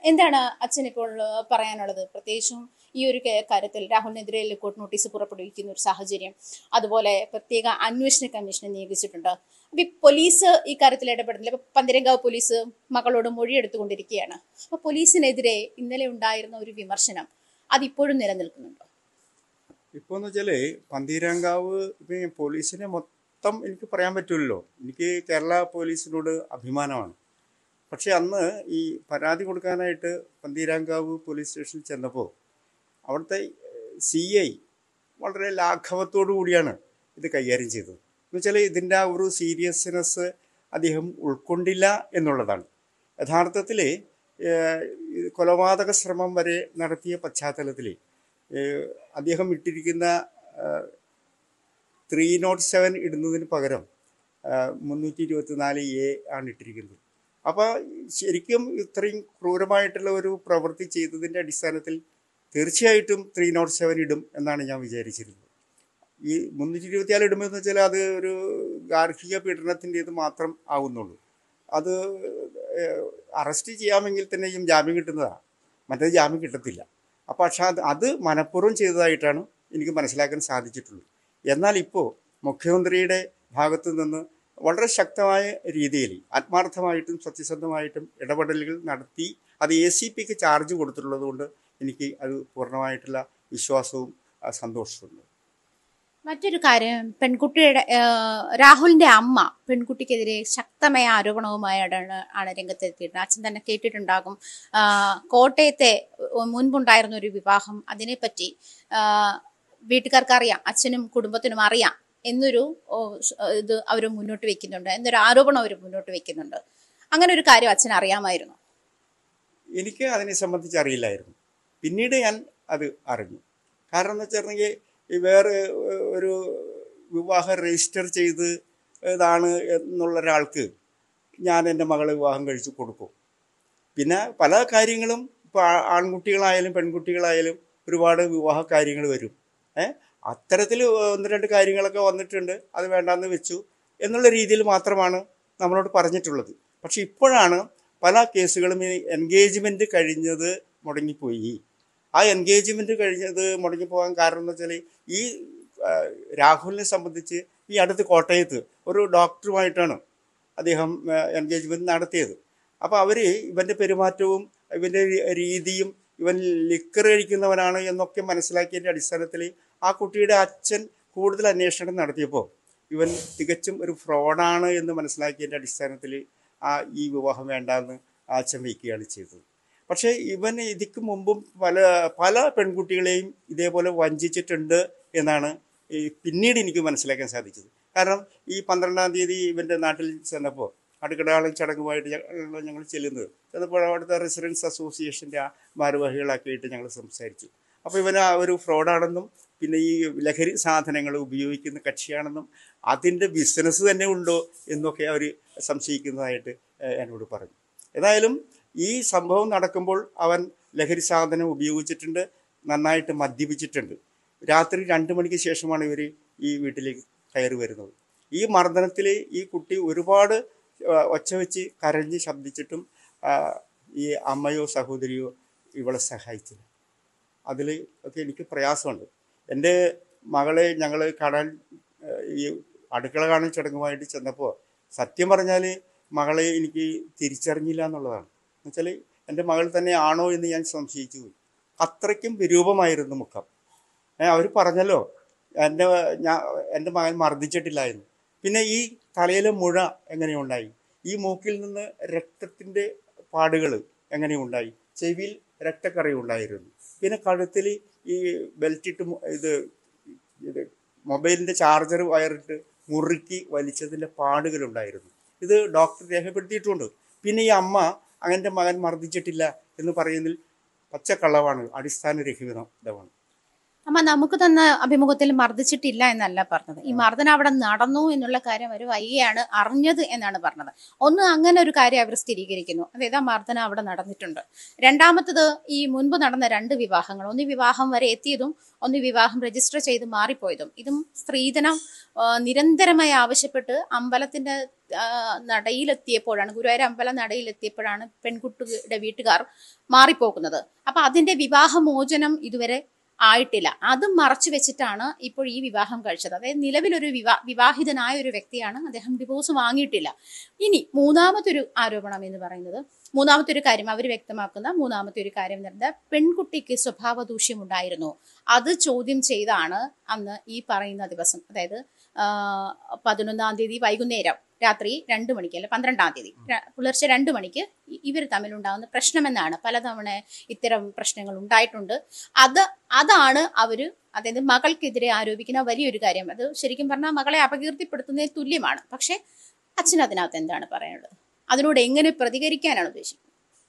എന്താണ് അച്ഛൻ ഇപ്പോൾ ഏഹ്, പറയാനുള്ളത് പ്രത്യേകിച്ചും ഈ ഒരു കേ- കാര്യത്തിൽ രാഹുലിനെതിരെ ലുക്കൌട്ട് നോട്ടീസ് പുറപ്പെടുവിക്കുന്ന ഒരു സാഹചര്യം അതുപോലെ പ്രത്യേക അന്വേഷണ കമ്മീഷനെ നിയോഗിച്ചിട്ടുണ്ട് അപ്പൊ ഈ പോലീസ് ഈ കാര്യത്തിൽ ഇടപെടുന്നില്ല ഇപ്പൊ പന്തിരങ്കാവ് പോലീസ് മകളോട് മൊഴിയെടുത്തുകൊണ്ടിരിക്കുകയാണ് അപ്പൊ പോലീസിനെതിരെ ഇന്നലെ ഉണ്ടായിരുന്ന ഒരു വിമർശനം അതിപ്പോഴും നിലനിൽക്കുന്നുണ്ടോ ഇപ്പോൾ എന്ന് വെച്ചാൽ പന്തീരാങ്കാവ് ഇപ്പം ഈ പോലീസിനെ മൊത്തം എനിക്ക് പറയാൻ പറ്റില്ലല്ലോ എനിക്ക് കേരള പോലീസിനോട് അഭിമാനമാണ് പക്ഷേ അന്ന് ഈ പരാതി കൊടുക്കാനായിട്ട് പന്തീരാങ്കാവ് പോലീസ് സ്റ്റേഷനിൽ ചെന്നപ്പോൾ അവിടുത്തെ സി ഐ വളരെ ലാഘവത്തോടു കൂടിയാണ് ഇത് കൈകാര്യം ചെയ്തത് എന്ന് വെച്ചാൽ ഇതിൻ്റെ ആ ഒരു സീരിയസ്നെസ് അദ്ദേഹം ഉൾക്കൊണ്ടില്ല എന്നുള്ളതാണ് യഥാർത്ഥത്തിൽ കൊലപാതക ശ്രമം വരെ നടത്തിയ പശ്ചാത്തലത്തിൽ ഏഹ് അദ്ദേഹം ഇട്ടിരിക്കുന്ന ത്രീ നോട്ട് സെവൻ ഇടുന്നതിന് പകരം മുന്നൂറ്റി ഇരുപത്തി നാല് എ ആണ് ഇട്ടിരിക്കുന്നത് അപ്പോൾ ശരിക്കും ഇത്രയും ക്രൂരമായിട്ടുള്ള ഒരു പ്രവൃത്തി ചെയ്തതിൻ്റെ അടിസ്ഥാനത്തിൽ തീർച്ചയായിട്ടും ത്രീ നോട്ട് സെവൻ ഇടും എന്നാണ് ഞാൻ വിചാരിച്ചിരുന്നത് ഈ മുന്നൂറ്റി ഇരുപത്തിനാല് ഇടുമ്പോൾ വെച്ചാൽ അത് ഒരു ഗാർഹിക പീഡനത്തിൻ്റേത് മാത്രം ആവുന്നുള്ളൂ അത് അറസ്റ്റ് ചെയ്യാമെങ്കിൽ തന്നെയും ജാമ്യം കിട്ടുന്നതാണ് മറ്റേത് ജാമ്യം കിട്ടത്തില്ല അപ്പോൾ പക്ഷേ അത് അത് മനഃപൂർവ്വം ചെയ്തതായിട്ടാണ് എനിക്ക് മനസ്സിലാക്കാൻ സാധിച്ചിട്ടുള്ളത് എന്നാൽ ഇപ്പോൾ മുഖ്യമന്ത്രിയുടെ ഭാഗത്തു നിന്ന് വളരെ ശക്തമായ രീതിയിൽ ആത്മാർത്ഥമായിട്ടും സത്യസന്ധമായിട്ടും ഇടപെടലുകൾ നടത്തി അത് എ സി പിക്ക് ചാർജ് കൊടുത്തിട്ടുള്ളത് കൊണ്ട് എനിക്ക് അത് പൂർണ്ണമായിട്ടുള്ള വിശ്വാസവും ആ, സന്തോഷവുമുണ്ട് മറ്റൊരു കാര്യം പെൺകുട്ടിയുടെ ഏഹ്, രാഹുലിന്റെ അമ്മ പെൺകുട്ടിക്കെതിരെ ശക്തമായ ആരോപണവുമായാണ് ആണ് രംഗത്തെത്തിയിട്ടുള്ളത് അച്ഛൻ തന്നെ കേട്ടിട്ടുണ്ടാകും ആഹ്, കോട്ടയത്തെ മുൻപുണ്ടായിരുന്ന ഒരു വിവാഹം അതിനെപ്പറ്റി ആഹ്, വീട്ടുകാർക്ക് അറിയാം അച്ഛനും കുടുംബത്തിനും അറിയാം എന്നൊരു ഓ, ഷ്- ഇത് അവർ മുന്നോട്ട് വെക്കുന്നുണ്ട് എന്നൊരു ആരോപണം അവർ മുന്നോട്ട് വെക്കുന്നുണ്ട് അങ്ങനെ ഒരു കാര്യം അച്ഛൻ അറിയാമായിരുന്നു എനിക്ക് അതിനെ സംബന്ധിച്ച് അറിയില്ലായിരുന്നു പിന്നീട് ഞാൻ അത് അറിഞ്ഞു കാരണം എന്ന് വെച്ചിട്ടുണ്ടെങ്കിൽ ഈ വേറെ ഏഹ്, ഒരു വിവാഹം രജിസ്റ്റർ ചെയ്ത് ഇതാണ് എന്നുള്ള ഒരാൾക്ക് ഞാൻ എൻ്റെ മകളെ വിവാഹം കഴിച്ചു കൊടുക്കും പിന്നെ പല കാര്യങ്ങളും ഇപ്പോൾ ആൺകുട്ടികളായാലും പെൺകുട്ടികളായാലും ഒരുപാട് വിവാഹ കാര്യങ്ങൾ വരും ഏ അത്തരത്തിൽ ഒന്ന് രണ്ട് കാര്യങ്ങളൊക്കെ വന്നിട്ടുണ്ട് അത് വേണ്ടാന്ന് വെച്ചു എന്നുള്ള രീതിയിൽ മാത്രമാണ് നമ്മളോട് പറഞ്ഞിട്ടുള്ളത് പക്ഷെ ഇപ്പോഴാണ് പല കേസുകളും ഈ എൻഗേജ്മെൻറ്റ് കഴിഞ്ഞത് മുടങ്ങിപ്പോയി ആ എൻഗേജ്മെൻറ്റ് കഴിഞ്ഞത് മുടങ്ങിപ്പോകാൻ കാരണം എന്ന് വെച്ചാൽ ഈ ആ, രാഹുലിനെ സംബന്ധിച്ച് ഈ അടുത്ത് കോട്ടയത്ത് ഒരു ഡോക്ടറുമായിട്ടാണ് അദ്ദേഹം എൻഗേജ്മെൻറ്റ് നടത്തിയത് അപ്പോൾ അവർ ഇവൻ്റെ പെരുമാറ്റവും ഇവൻ്റെ രീ- രീതിയും ഇവൻ ലിക്കർ കഴിക്കുന്നവനാണ് എന്നൊക്കെ മനസ്സിലാക്കിയതിൻ്റെ അടിസ്ഥാനത്തിൽ ആ കുട്ടിയുടെ അച്ഛൻ കൂടുതൽ അന്വേഷണം നടത്തിയപ്പോൾ ഇവൻ തികച്ചും ഒരു ഫ്രോഡാണ് എന്ന് മനസ്സിലാക്കിയതിൻ്റെ അടിസ്ഥാനത്തിൽ ആ ഈ വിവാഹം വേണ്ടാന്ന് ആ അച്ഛൻ വയ്ക്കുകയാണ് ചെയ്തത് പക്ഷേ ഇവൻ ഇതിക്ക് മുമ്പും പല പല പെൺകുട്ടികളെയും ഇതേപോലെ വഞ്ചിച്ചിട്ടുണ്ട് എന്നാണ് ഈ പിന്നീട് എനിക്ക് മനസ്സിലാക്കാൻ സാധിച്ചത് കാരണം ഈ പന്ത്രണ്ടാം തീയതി ഇവൻ്റെ നാട്ടിൽ ചെന്നപ്പോൾ അടുക്കടാളം ചടങ്ങുമായിട്ട് ഞങ്ങൾ ഞങ്ങൾ ചെല്ലുന്നത് ചെന്നപ്പോൾ അവിടുത്തെ റെസിഡൻസ് അസോസിയേഷൻ്റെ ആ ഭാരവാഹികളാക്കിയിട്ട് ഞങ്ങൾ സംസാരിച്ചു അപ്പോൾ ഇവൻ ആ ഒരു ഫ്രോഡാണെന്നും പിന്നെ ഈ ലഹരി സാധനങ്ങൾ ഉപയോഗിക്കുന്ന കക്ഷിയാണെന്നും അതിൻ്റെ ബിസിനസ് തന്നെ ഉണ്ടോ എന്നൊക്കെ അവർ സംശയിക്കുന്നതായിട്ട് ഏഹ്, എന്നോട് പറഞ്ഞു ഏതായാലും ഈ സംഭവം നടക്കുമ്പോൾ അവൻ ലഹരി സാധനം ഉപയോഗിച്ചിട്ടുണ്ട് നന്നായിട്ട് മദ്യപിച്ചിട്ടുണ്ട് രാത്രി രണ്ട് മണിക്ക് ശേഷമാണ് ഇവർ ഈ വീട്ടിലേക്ക് കയറി വരുന്നത് ഈ മർദ്ദനത്തിൽ ഈ കുട്ടി ഒരുപാട് ആ, ഒച്ച വെച്ച് കരഞ്ഞ് ശബ്ദിച്ചിട്ടും ആ, ഈ അമ്മയോ സഹോദരിയോ ഇവളെ സഹായിച്ചില്ല അതിൽ ഒക്കെ എനിക്ക് പ്രയാസമുണ്ട് എൻ്റെ മകളെ ഞങ്ങൾ കാണാൻ ആ, ഈ അടുക്കള കാണൽ ചടങ്ങുമായിട്ട് ചെന്നപ്പോൾ സത്യം പറഞ്ഞാൽ മകളെ എനിക്ക് തിരിച്ചറിഞ്ഞില്ല എന്നുള്ളതാണ് എന്നുവെച്ചാൽ എൻ്റെ മകൾ തന്നെ ആണോ എന്ന് ഞാൻ സംശയിച്ചു പോയി അത്രയ്ക്കും വിരൂപമായിരുന്നു മുഖം അവർ പറഞ്ഞല്ലോ എൻ്റെ ഞാൻ എൻ്റെ മകൻ മർദ്ദിച്ചിട്ടില്ല എന്ന് പിന്നെ ഈ തലയിലെ മുഴ എങ്ങനെയുണ്ടായി ഈ മൂക്കിൽ നിന്ന് രക്തത്തിൻ്റെ പാടുകൾ എങ്ങനെയുണ്ടായി ചെവിയിൽ രക്തക്കറി ഉണ്ടായിരുന്നു പിന്നെ കഴുത്തിൽ ഈ ബെൽറ്റിട്ട് മു- ഇത് ഇത് മൊബൈലിൻ്റെ ചാർജർ വയറിട്ട് മുറുക്കി വലിച്ചതിൻ്റെ പാടുകളുണ്ടായിരുന്നു ഇത് ഡോക്ടർ രേഖപ്പെടുത്തിയിട്ടുണ്ട് പിന്നെ ഈ അമ്മ അങ്ങൻ്റെ മകൻ മർദ്ദിച്ചിട്ടില്ല എന്ന് പറയുന്നതിൽ പച്ചക്കള്ളവാണ് അടിസ്ഥാനരഹിതമാണ് അമ്മ നമുക്ക് തന്ന അഭിമുഖത്തിൽ മർദ്ദിച്ചിട്ടില്ല എന്നല്ല പറഞ്ഞത് ഈ മർദ്ദനം അവിടെ നടന്നു എന്നുള്ള കാര്യം അവർ വൈകിയാണ് അറിഞ്ഞത് എന്നാണ് പറഞ്ഞത് ഒന്ന് അങ്ങനെ ഒരു കാര്യം അവർ സ്ഥിരീകരിക്കുന്നു അതായത് ആ മർദ്ദനം അവിടെ നടന്നിട്ടുണ്ട് രണ്ടാമത്തത് ഈ മുൻപ് നടന്ന രണ്ട് വിവാഹങ്ങൾ ഒന്ന് വിവാഹം വരെ എത്തിയതും ഒന്ന് വിവാഹം രജിസ്റ്റർ ചെയ്ത് മാറിപ്പോയതും ഇതും സ്ത്രീധനം ആ, നിരന്തരമായി ആവശ്യപ്പെട്ട് അമ്പലത്തിന്റെ ആ, നടയിലെത്തിയപ്പോഴാണ് ഗുരുവായൂർ അമ്പലം നടയിലെത്തിയപ്പോഴാണ് പെൺകുട്ടിയുടെ വീട്ടുകാർ മാറിപ്പോകുന്നത് അപ്പൊ അതിന്റെ വിവാഹമോചനം ഇതുവരെ ആയിട്ടില്ല അത് മറച്ചു വെച്ചിട്ടാണ് ഇപ്പോൾ ഈ വിവാഹം കഴിച്ചത് അതായത് നിലവിലൊരു വിവാ വിവാഹിതനായ ഒരു വ്യക്തിയാണ് അദ്ദേഹം ഡിവോഴ്സ് വാങ്ങിയിട്ടില്ല ഇനി മൂന്നാമതൊരു ആരോപണം എന്ന് പറയുന്നത് മൂന്നാമത്തെ ഒരു കാര്യം അവർ വ്യക്തമാക്കുന്ന മൂന്നാമത്തെ ഒരു കാര്യം എന്ന് പറയുന്നത് പെൺകുട്ടിക്ക് സ്വഭാവ ദൂഷ്യമുണ്ടായിരുന്നു അത് ചോദ്യം ചെയ്താണ് അന്ന് ഈ പറയുന്ന ദിവസം അതായത് ആ, പതിനൊന്നാം തീയതി വൈകുന്നേരം രാത്രി രണ്ട് മണിക്ക് അല്ലെ പന്ത്രണ്ടാം തീയതി ര- പുലർച്ചെ രണ്ട് മണിക്ക് ഇവർ തമ്മിലുണ്ടാകുന്ന പ്രശ്നമെന്നാണ് പലതവണ ഇത്തരം പ്രശ്നങ്ങൾ ഉണ്ടായിട്ടുണ്ട് അത് അതാണ് അവര് അതായത് മകൾക്കെതിരെ ആരോപിക്കുന്ന വലിയൊരു കാര്യം അത് ശരിക്കും പറഞ്ഞാൽ മകളെ അപകീർത്തിപ്പെടുത്തുന്നതിന് തുല്യമാണ് പക്ഷെ അച്ഛൻ അതിനകത്ത് എന്താണ് പറയാനുള്ളത് അതിനോട് എങ്ങനെ പ്രതികരിക്കാനാണ് ഉദ്ദേശിക്കുന്നത്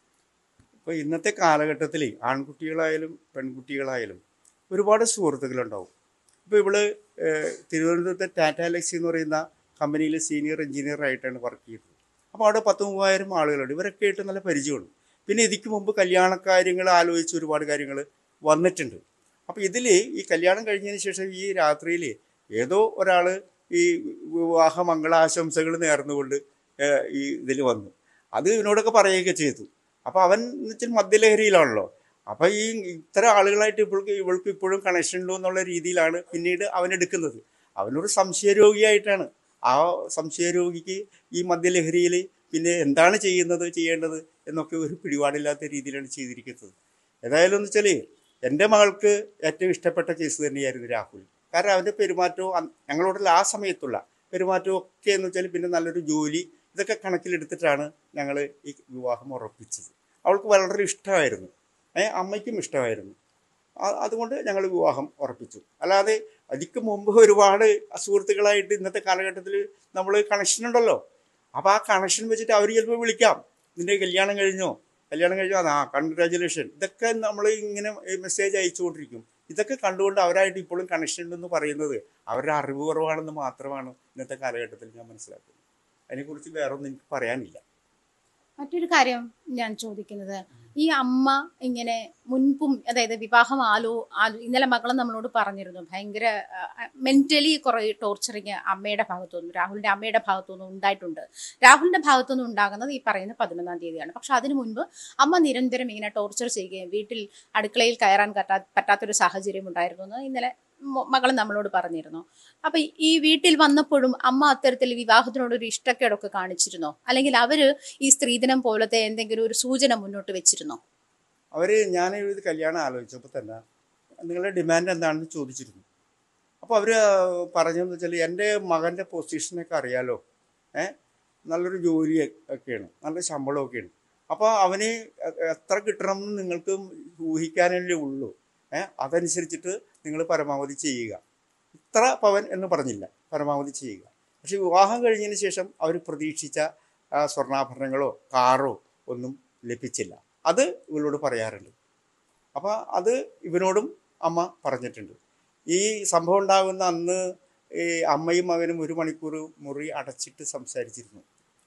ഇപ്പോൾ ഇന്നത്തെ കാലഘട്ടത്തിൽ ആൺകുട്ടികളായാലും പെൺകുട്ടികളായാലും ഒരുപാട് സുഹൃത്തുക്കളുണ്ടാവും ഇപ്പോൾ ഇവള് ഏഹ്, തിരുവനന്തപുരത്തെ ടാറ്റ ലെക്സി എന്ന് പറയുന്ന കമ്പനിയിൽ സീനിയർ എഞ്ചിനീയർ ആയിട്ടാണ് വർക്ക് ചെയ്തത് അപ്പോൾ അവിടെ പത്ത് മൂവായിരം ആളുകളുണ്ട് ഇവരൊക്കെ ആയിട്ട് നല്ല പരിചയമുണ്ട് പിന്നെ ഇതിക്ക് മുമ്പ് കല്യാണ കാര്യങ്ങൾ ആലോചിച്ച് ഒരുപാട് കാര്യങ്ങൾ വന്നിട്ടുണ്ട് അപ്പോൾ ഇതിൽ ഈ കല്യാണം കഴിഞ്ഞതിന് ശേഷം ഈ രാത്രിയിൽ ഏതോ ഒരാൾ ഈ വിവാഹ മംഗളാശംസകൾ നേർന്നുകൊണ്ട് ഏഹ്, ഈ ഇതിൽ വന്നു അത് ഇവനോടൊക്കെ പറയുകയൊക്കെ ചെയ്തു അപ്പോൾ അവൻ എന്ന് വെച്ചാൽ മദ്യലഹരിയിലാണല്ലോ അപ്പോൾ ഈ ഇത്തരം ആളുകളായിട്ട് ഇവൾക്ക് ഇവൾക്ക് ഇപ്പോഴും കണക്ഷൻ ഉണ്ടോ എന്നുള്ള രീതിയിലാണ് പിന്നീട് അവൻ എടുക്കുന്നത് അവനൊരു സംശയരോഗിയായിട്ടാണ് ആ സംശയരോഗിക്ക് ഈ മദ്യലഹരിയിൽ പിന്നെ എന്താണ് ചെയ്യുന്നത് ചെയ്യേണ്ടത് എന്നൊക്കെ ഒരു പിടിപാടില്ലാത്ത രീതിയിലാണ് ചെയ്തിരിക്കുന്നത് ഏതായാലും എന്ന് വെച്ചാൽ എൻ്റെ മകൾക്ക് ഏറ്റവും ഇഷ്ടപ്പെട്ട കേസ് തന്നെയായിരുന്നു രാഹുൽ കാരണം അവൻ്റെ പെരുമാറ്റവും അന്ന് ഞങ്ങളോടുള്ള ആ സമയത്തുള്ള പെരുമാറ്റവും ഒക്കെ എന്ന് വെച്ചാൽ പിന്നെ നല്ലൊരു ജോലി ഇതൊക്കെ കണക്കിലെടുത്തിട്ടാണ് ഞങ്ങൾ ഈ വിവാഹം ഉറപ്പിച്ചത് അവൾക്ക് വളരെ ഇഷ്ടമായിരുന്നു ഏ അമ്മയ്ക്കും ഇഷ്ടമായിരുന്നു ആ- അതുകൊണ്ട് ഞങ്ങൾ വിവാഹം ഉറപ്പിച്ചു അല്ലാതെ അതിക്ക് മുമ്പ് ഒരുപാട് സുഹൃത്തുക്കളായിട്ട് ഇന്നത്തെ കാലഘട്ടത്തിൽ നമ്മൾ കണക്ഷൻ ഉണ്ടല്ലോ അപ്പോൾ ആ കണക്ഷൻ വെച്ചിട്ട് അവർ ചിലപ്പോൾ വിളിക്കാം നിന്റെ കല്യാണം കഴിഞ്ഞോ കല്യാണം കഴിഞ്ഞോ ആ കൺഗ്രാജുലേഷൻ ഇതൊക്കെ നമ്മൾ ഇങ്ങനെ മെസ്സേജ് അയച്ചുകൊണ്ടിരിക്കും ഇതൊക്കെ കണ്ടുകൊണ്ട് അവരായിട്ട് ഇപ്പോഴും കണക്ഷൻ ഉണ്ടെന്ന് പറയുന്നത് അവരുടെ അറിവ് കുറവാണെന്ന് മാത്രമാണ് ഇന്നത്തെ കാലഘട്ടത്തിൽ ഞാൻ മനസ്സിലാക്കുന്നത് അതിനെക്കുറിച്ച് വേറെ ഒന്നും എനിക്ക് പറയാനില്ല മറ്റൊരു കാര്യം ഞാൻ ചോദിക്കുന്നത് ഈ അമ്മ ഇങ്ങനെ മുൻപും അതായത് വിവാഹം ആലോ ആലോ ഇന്നലെ മകളും നമ്മളോട് പറഞ്ഞിരുന്നു ഭയങ്കര മെന്റലി കുറെ ടോർച്ചറിങ് അമ്മയുടെ ഭാഗത്തുനിന്നും രാഹുലിന്റെ അമ്മയുടെ ഭാഗത്തുനിന്നും ഉണ്ടായിട്ടുണ്ട് രാഹുലിന്റെ ഭാഗത്തുനിന്നും ഉണ്ടാകുന്നത് ഈ പറയുന്ന പതിനൊന്നാം തീയതിയാണ് പക്ഷെ അതിനു മുൻപ് അമ്മ നിരന്തരം ഇങ്ങനെ ടോർച്ചർ ചെയ്യുകയും വീട്ടിൽ അടുക്കളയിൽ കയറാൻ പറ്റാ പറ്റാത്തൊരു സാഹചര്യം ഉണ്ടായിരുന്നു എന്ന് ഇന്നലെ മകൾ നമ്മളോട് പറഞ്ഞിരുന്നു അപ്പൊ ഈ വീട്ടിൽ വന്നപ്പോഴും അമ്മ അത്തരത്തിൽ വിവാഹത്തിനോട് ഒരു ഇഷ്ടക്കേടൊക്കെ കാണിച്ചിരുന്നോ അല്ലെങ്കിൽ അവര് ഈ സ്ത്രീധനം പോലത്തെ എന്തെങ്കിലും ഒരു സൂചന മുന്നോട്ട് വെച്ചിരുന്നോ അവർ ഞാൻ ഇത് കല്യാണം ആലോചിച്ചപ്പോൾ തന്നെ നിങ്ങളുടെ ഡിമാൻഡ് എന്താണെന്ന് ചോദിച്ചിരുന്നു അപ്പോൾ അവർ പറഞ്ഞതെന്ന് വെച്ചാൽ എൻ്റെ മകൻ്റെ പൊസിഷനൊക്കെ അറിയാലോ ഏ നല്ലൊരു ജോലി ഒക്കെയാണ് നല്ല ശമ്പളമൊക്കെയാണ് അപ്പോൾ അവന് എ- എത്ര കിട്ടണമെന്ന് നിങ്ങൾക്ക് ഊഹിക്കാനല്ലേ ഉള്ളൂ ഏ അതനുസരിച്ചിട്ട് നിങ്ങൾ പരമാവധി ചെയ്യുക ഇത്ര പവൻ എന്ന് പറഞ്ഞില്ല പരമാവധി ചെയ്യുക പക്ഷെ വിവാഹം കഴിഞ്ഞതിന് ശേഷം അവർ പ്രതീക്ഷിച്ച ആ, സ്വർണ്ണാഭരണങ്ങളോ കാറോ ഒന്നും ലഭിച്ചില്ല അത് ഇവളോട് പറയാറുണ്ട് അപ്പോൾ അത് ഇവനോടും അമ്മ പറഞ്ഞിട്ടുണ്ട് ഈ സംഭവം ഉണ്ടാകുന്ന അന്ന് ഈ അമ്മയും മകനും ഒരു മണിക്കൂർ മുറി അടച്ചിട്ട് സംസാരിച്ചിരുന്നു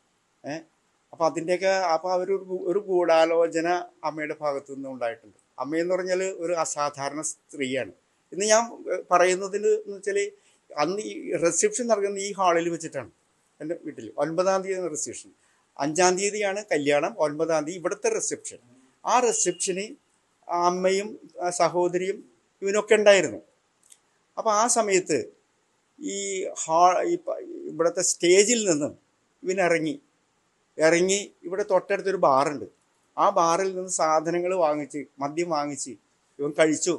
ഏ അപ്പോൾ അതിൻ്റെയൊക്കെ അപ്പോൾ അവരൊരു ഗൂ- ഒരു ഗൂഢാലോചന അമ്മയുടെ ഭാഗത്തു നിന്ന് ഉണ്ടായിട്ടുണ്ട് അമ്മയെന്ന് പറഞ്ഞാൽ ഒരു അസാധാരണ സ്ത്രീയാണ് ഇന്ന് ഞാൻ ഏ, പറയുന്നതിന് എന്ന് വെച്ചാൽ അന്ന് ഈ റിസപ്ഷൻ നടക്കുന്ന ഈ ഹാളിൽ വെച്ചിട്ടാണ് എൻ്റെ വീട്ടിൽ ഒൻപതാം തീയതി റിസപ്ഷൻ അഞ്ചാം തീയതിയാണ് കല്യാണം ഒൻപതാം തീയതി ഇവിടുത്തെ റിസപ്ഷൻ ആ റിസപ്ഷന് അമ്മയും ആ സഹോദരിയും ഇവനൊക്കെ ഉണ്ടായിരുന്നു അപ്പോൾ ആ സമയത്ത് ഈ ഹാ ഈ പ- ഇവിടുത്തെ സ്റ്റേജിൽ നിന്നും ഇവൻ ഇറങ്ങി ഇറങ്ങി ഇവിടെ തൊട്ടടുത്തൊരു ബാറുണ്ട് ആ ബാറിൽ നിന്ന് സാധനങ്ങൾ വാങ്ങിച്ച് മദ്യം വാങ്ങിച്ച് ഇവൻ കഴിച്ചു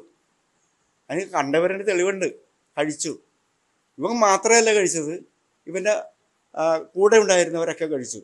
അതിന് കണ്ടവരുടെ തെളിവുണ്ട് കഴിച്ചു ഇവൻ മാത്രമല്ല കഴിച്ചത് ഇവൻ്റെ ആ, കൂടെ ഉണ്ടായിരുന്നവരൊക്കെ കഴിച്ചു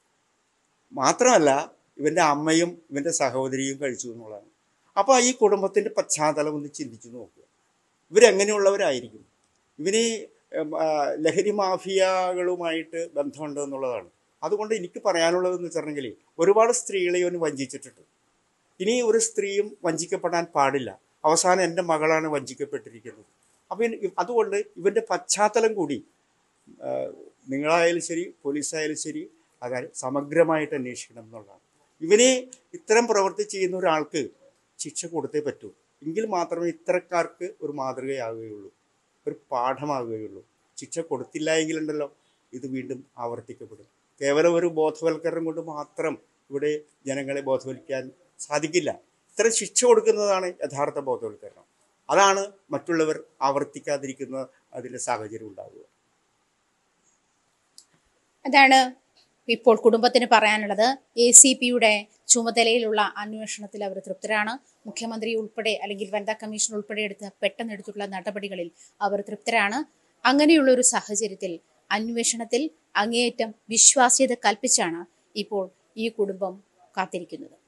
മാത്രമല്ല ഇവൻ്റെ അമ്മയും ഇവൻ്റെ സഹോദരിയും കഴിച്ചു എന്നുള്ളതാണ് അപ്പോൾ ഈ കുടുംബത്തിൻ്റെ പശ്ചാത്തലം ഒന്ന് ചിന്തിച്ചു നോക്കുക ഇവരെങ്ങനെയുള്ളവരായിരിക്കും ഇവന് ഉം, ആ, ലഹരി മാഫിയകളുമായിട്ട് ബന്ധമുണ്ട് എന്നുള്ളതാണ് അതുകൊണ്ട് എനിക്ക് പറയാനുള്ളതെന്ന് വെച്ചിട്ടുണ്ടെങ്കിൽ ഒരുപാട് സ്ത്രീകളെ ഇവൻ വഞ്ചിച്ചിട്ടുണ്ട് ഇനി ഒരു സ്ത്രീയും വഞ്ചിക്കപ്പെടാൻ പാടില്ല അവസാനം എൻ്റെ മകളാണ് വഞ്ചിക്കപ്പെട്ടിരിക്കുന്നത് അപ്പം ഇനി- അതുകൊണ്ട് ഇവൻ്റെ പശ്ചാത്തലം കൂടി ആ, നിങ്ങളായാലും ശരി പോലീസായാലും ശരി അതായത് സമഗ്രമായിട്ട് അന്വേഷിക്കണം എന്നുള്ളതാണ് ഇവനെ ഇത്തരം പ്രവൃത്തി ചെയ്യുന്ന ഒരാൾക്ക് ശിക്ഷ കൊടുത്തേ പറ്റൂ എങ്കിൽ മാത്രമേ ഇത്തരക്കാർക്ക് ഒരു മാതൃകയാവുകയുള്ളൂ ഒരു പാഠമാവുകയുള്ളൂ ശിക്ഷ കൊടുത്തില്ല എങ്കിലുണ്ടല്ലോ ഇത് വീണ്ടും ആവർത്തിക്കപ്പെടും കേവലം ഒരു ബോധവൽക്കരണം കൊണ്ട് മാത്രം ഇവിടെ ജനങ്ങളെ ബോധവൽക്കാൻ സാധിക്കില്ല ഇത്തരം ശിക്ഷ കൊടുക്കുന്നതാണ് യഥാർത്ഥ ബോധവൽക്കരണം അതാണ് മറ്റുള്ളവർ ആവർത്തിക്കാതിരിക്കുന്ന അതിൻ്റെ സാഹചര്യം ഉണ്ടാവുക അതാണ് ഇപ്പോൾ കുടുംബത്തിന് പറയാനുള്ളത് എ സി പിയുടെ ചുമതലയിലുള്ള അന്വേഷണത്തിൽ അവർ തൃപ്തരാണ് മുഖ്യമന്ത്രി ഉൾപ്പെടെ അല്ലെങ്കിൽ വനിതാ കമ്മീഷൻ ഉൾപ്പെടെ എടുത്ത പെട്ടെന്ന് എടുത്തുള്ള നടപടികളിൽ അവർ തൃപ്തരാണ് അങ്ങനെയുള്ള ഒരു സാഹചര്യത്തിൽ അന്വേഷണത്തിൽ അങ്ങേയറ്റം വിശ്വാസ്യത കൽപ്പിച്ചാണ് ഇപ്പോൾ ഈ കുടുംബം കാത്തിരിക്കുന്നത്